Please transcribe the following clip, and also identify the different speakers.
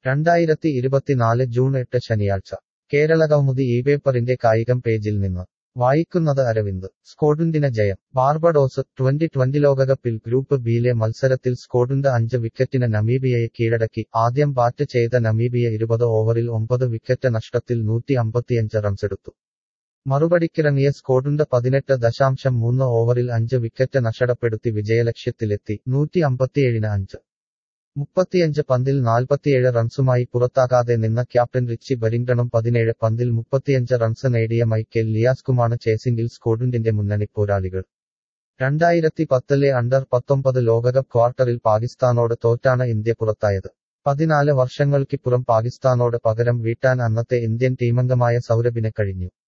Speaker 1: രണ്ടായിരത്തി ഇരുപത്തിനാല് ജൂൺ എട്ട് ശനിയാഴ്ച കേരളകൗമുദി ഈ പേപ്പറിന്റെ കായികം പേജിൽ നിന്ന് വായിക്കുന്നത് അരവിന്ദ് സ്കോട്ലൻഡിന് ജയം ബാർബഡോസ് ട്വന്റി ട്വന്റി ലോകകപ്പിൽ ഗ്രൂപ്പ് ബിയിലെ മത്സരത്തിൽ സ്കോട്ലൻഡ് അഞ്ച് വിക്കറ്റിന് നമീബിയയെ കീഴടക്കി ആദ്യം ബാറ്റ് ചെയ്ത നമീബിയ ഇരുപത് ഓവറിൽ ഒമ്പത് വിക്കറ്റ് നഷ്ടത്തിൽ നൂറ്റി അമ്പത്തിയഞ്ച് റൺസെടുത്തു മറുപടിക്കിറങ്ങിയ സ്കോട്ലൻഡ് പതിനെട്ട് ദശാംശം മൂന്ന് ഓവറിൽ അഞ്ച് വിക്കറ്റ് നഷ്ടപ്പെടുത്തി വിജയലക്ഷ്യത്തിലെത്തി നൂറ്റി അമ്പത്തിയേഴിന് അഞ്ച് മുപ്പത്തിയഞ്ച് പന്തിൽ നാൽപ്പത്തിയേഴ് റൺസുമായി പുറത്താകാതെ നിന്ന ക്യാപ്റ്റൻ റിച്ചി ബരിങ്ടണും പതിനേഴ് പന്തിൽ മുപ്പത്തിയഞ്ച് റൺസ് നേടിയ മൈക്കേൽ ലിയാസ്കുമാണ് ചേസിംഗിൽ സ്കോട്ലൻഡിന്റെ മുന്നണി പോരാളികൾ രണ്ടായിരത്തി പത്തിലെ അണ്ടർ പത്തൊമ്പത് ലോകകപ്പ് ക്വാർട്ടറിൽ പാകിസ്ഥാനോട് തോറ്റാണ് ഇന്ത്യ പുറത്തായത് പതിനാല് വർഷങ്ങൾക്കിപ്പുറം പാകിസ്ഥാനോട് പകരം വീട്ടാൻ അന്നത്തെ ഇന്ത്യൻ ടീമംഗമായ സൗരഭിന് കഴിഞ്ഞു